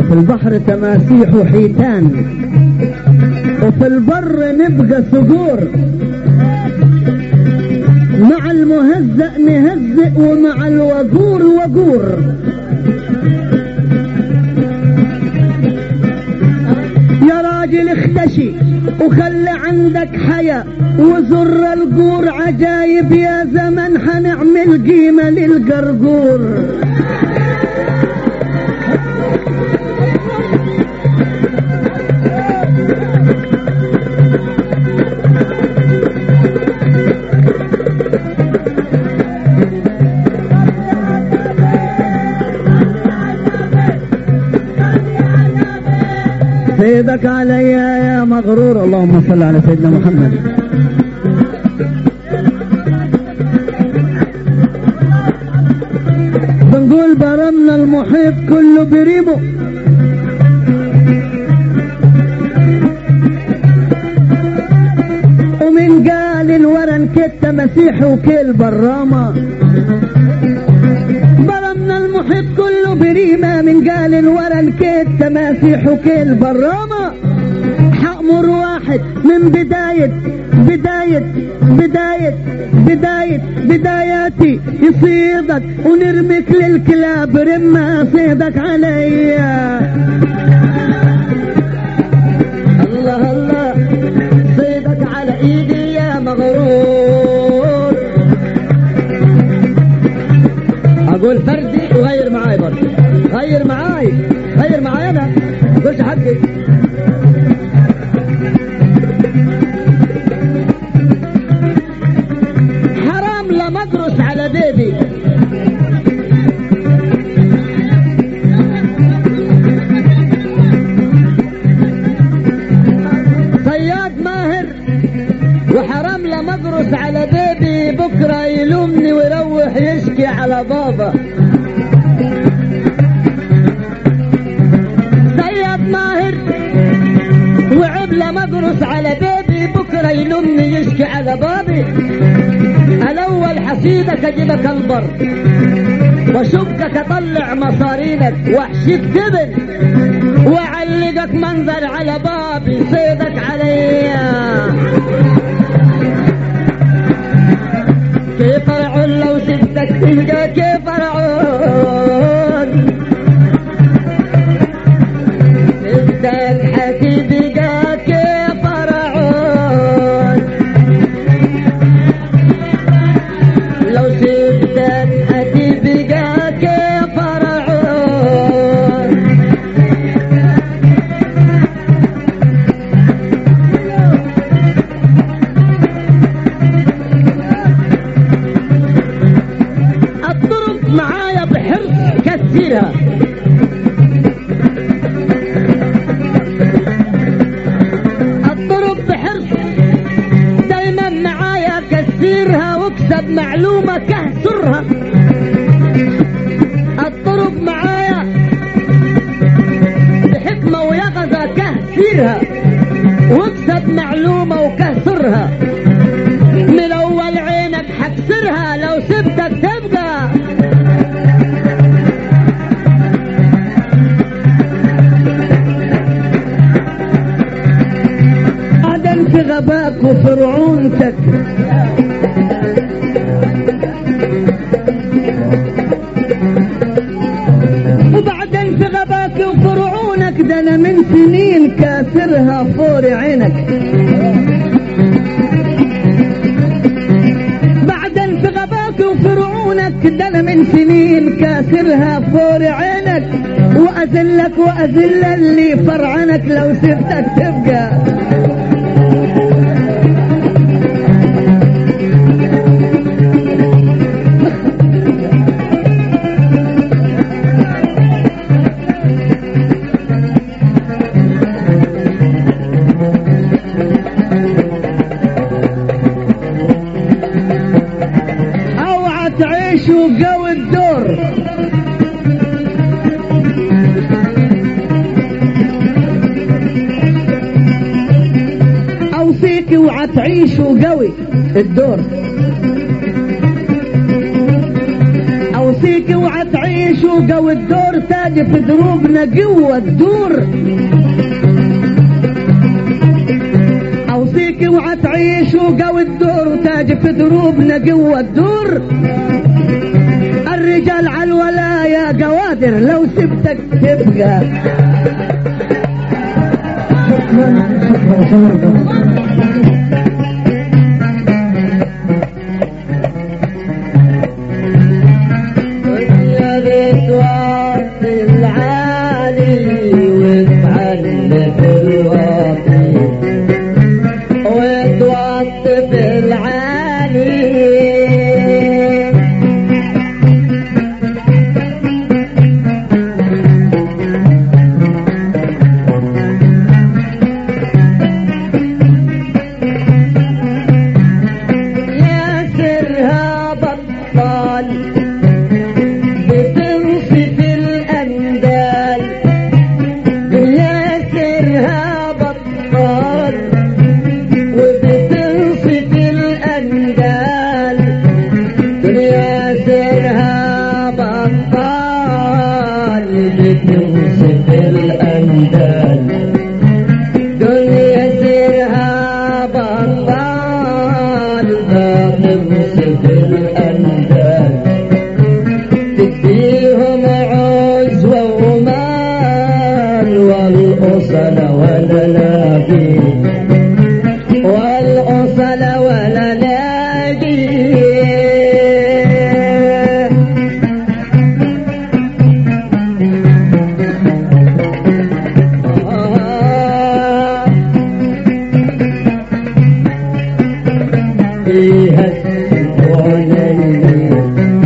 في البحر تماسيح وحيتان وفي البر نبقى صقور مع المهزأ نهزئ ومع الوقور وقور يا راجل اختشي وخلي عندك حياة وزر القور عجايب يا زمن حنعمل قيمة للقرقور سيدك علي يا مغرور اللهم صل على سيدنا محمد بنقول برمنا المحيط كله بريبه ومن قال الورن كت مسيح وكيل برامة برمنا المحيط كله بريمة من قال الورن كت مسيح وكيل برامة حأمر واحد من بداية بداية بداية بداية بداياتي يصيدك ونرميك للكلاب رمى صيدك عليا الله الله صيدك على ايدي يا مغرور اقول فردي وغير معاي برضه غير معاي غير معاي انا خش حقي حرام لما ادرس على بيبي صياد ماهر وحرام لما ادرس على بيبي بكره يلومني ويروح يشكي على بابا صياد ماهر وعب لما ادرس على بيبي بكره يلومني يشكي على بابي الاول حسيدك اجيبك البر واشكك اطلع مصارينك واحشيك جبل واعلقك منظر على بابي صيدك عليا كيف فرعون لو سبتك تلقى كيف فرعون سبتك حتبقى كيف فرعون لو سبتك حتبقى كيف فرعون الطرق معايا بحرص كثيرها الطرق بحرص دايما معايا كثيرها واكسب معلومة كهسرها الطرق معايا بحكمة ويقظة كهسيرها واكسب معلومة وكهسرها من اول عينك حكسرها لو سبتك تبقى عدن في غباك وفرعونتك وبعدين في غباك وفرعونك ده انا من سنين كاسرها فور عينك بعدين في غباك وفرعونك ده انا من سنين كاسرها فور عينك واذلك واذل اللي فرعنك لو سبتك تبقى اوعى تعيشوا قوي الدور اوصيك اوعى تعيشوا قوي الدور اوصيك اوعى تعيشوا وتعيش وقوي الدور تاج في دروبنا قوة الدور اوصيك وعتعيش وقوي الدور وتاج في دروبنا قوة الدور الرجال على الولايا قوادر لو سبتك تبقى يا بيت وقت العالي وتعلق الواطي وتوطف العالي يا سرها بطال بتنصف الأندال يا سرها بطال وبتنصف الأندال يا سرها بطال بتنصف الأندال دنيا سرها بطال بتنصف الأندال تديهم عزوة ومال والأصل ولا لاقي والأصل ولا لاقي آه فيها السكونين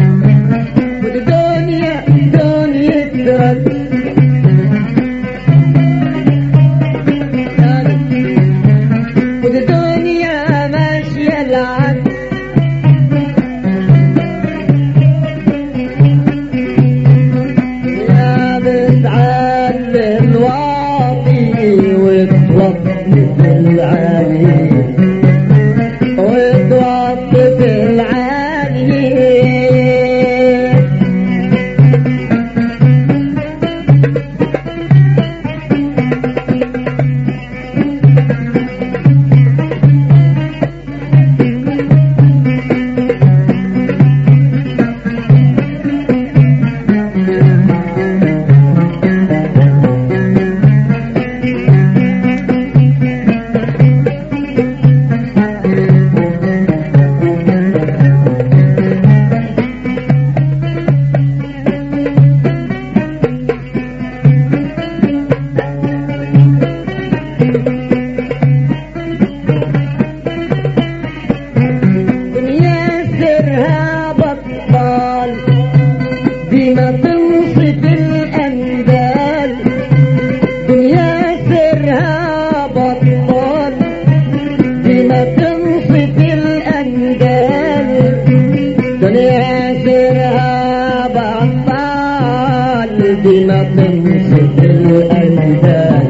والدنيا دنيا ترد والدنيا ماشية العكس يا بتعلم الواطي وتوقف العالي وتوقف العالي دنيا سرها بطال بما تنصف الأندال دنيا سرها بطال بما تنصف الأندال دنيا سرها بطال بما تنصف الأندال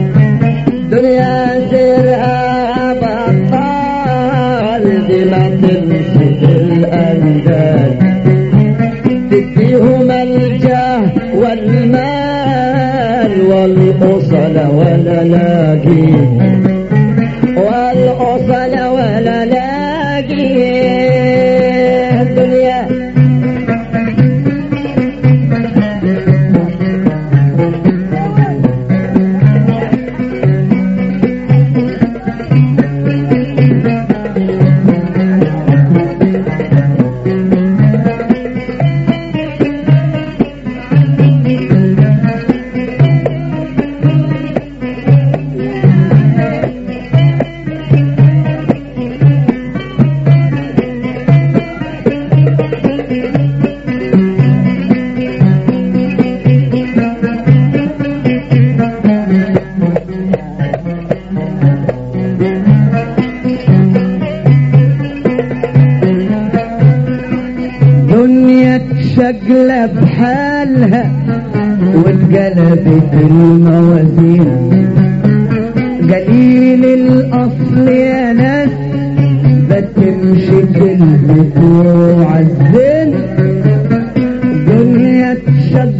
دنيا سرها بطال بما تنصف الأندال تديهم الجاه والمال والأصل ولا لاقي والأصل ولا لاقي الدنيا شقلة بحالها واتقلبت الموازين قليل الأصل يا ناس بتمشي كلمة وعزين دنيا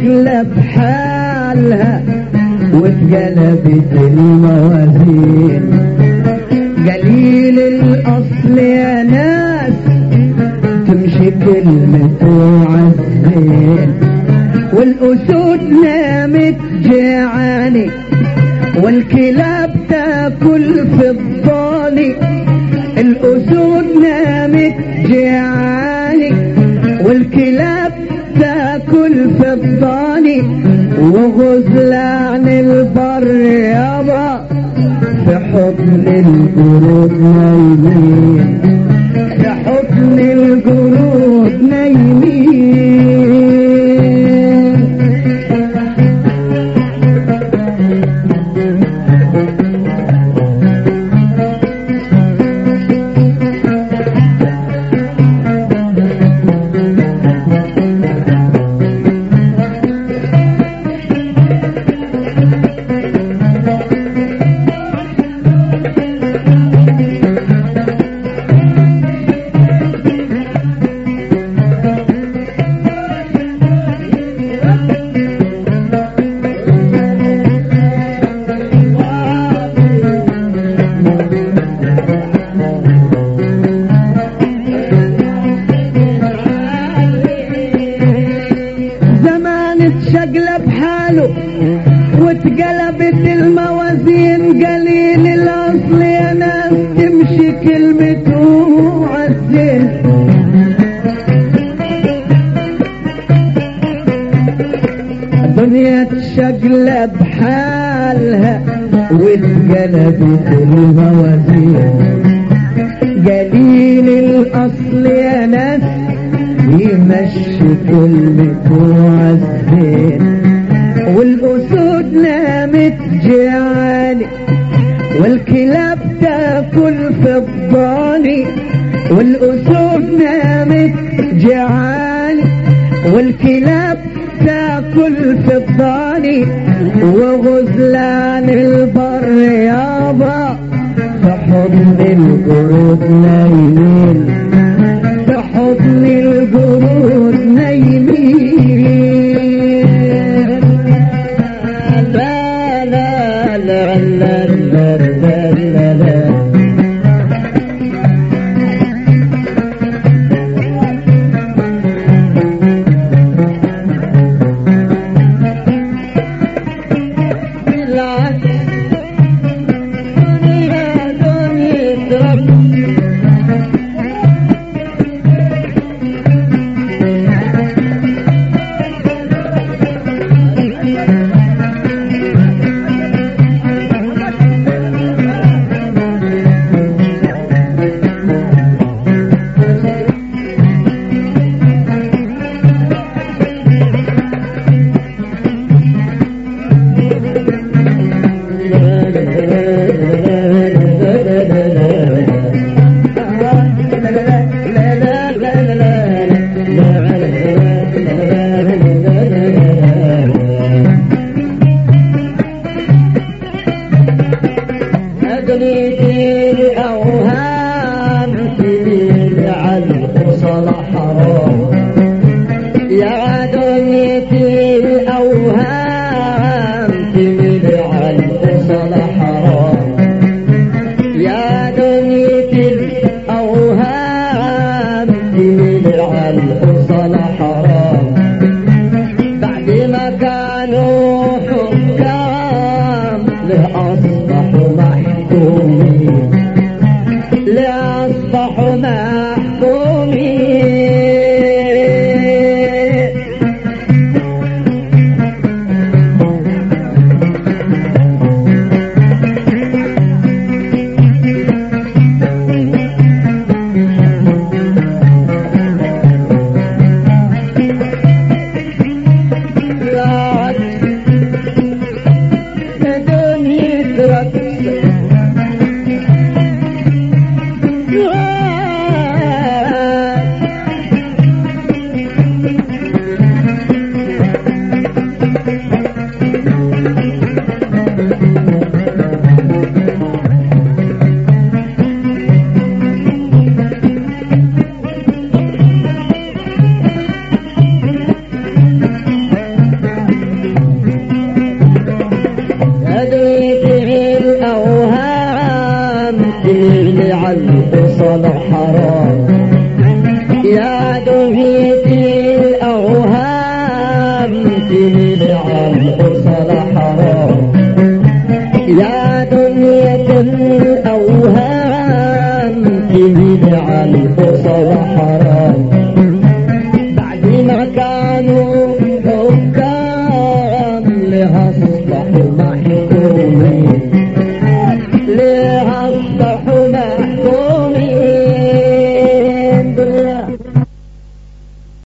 شغلة بحالها واتقلبت الموازين قليل الأصل يا ناس تمشي كلمة عزين والأسود نامت جيعاني والكلاب تاكل في الضاني الأسود نامت جيعاني والكلاب تاكل في الضاني وغزلان البر يابا في حضن القرود نايمين في حضن القرود نايمين زمان اتشقلب حاله واتقلبت الموازين قليل الاصل يا ناس تمشي كلمته عالزين الدنيا تشقلب حالها واتقلبت الموازين قليل الاصل يا ناس يمشي كلمته عالزين والاسود نامت جيعاني والكلاب تاكل في الضاني والاسود نامت جيعاني والكلاب تاكل في الضاني وغزلان البر يابا في حضن القرود نايمين في حضن القرود نايمين لا لا لا لا لا لا لا لا بالعكس دنيا دنيا رب أدريتي الأوهام تجعل صلاح حرام يا دنيتي الأوهام تجعل صلاح حرام يا دنيتي الأوهام تجعل صلاح حرام بعد ما كانوا حكام لأصبحوا محكومين لأصبحوا محكومين رعد دنيا رقص الأصل حرام يا دنيتي الأوهام تبع الأصل حرام يا دنيا الأوهام تبع الأصل حرام بعد ما كانوا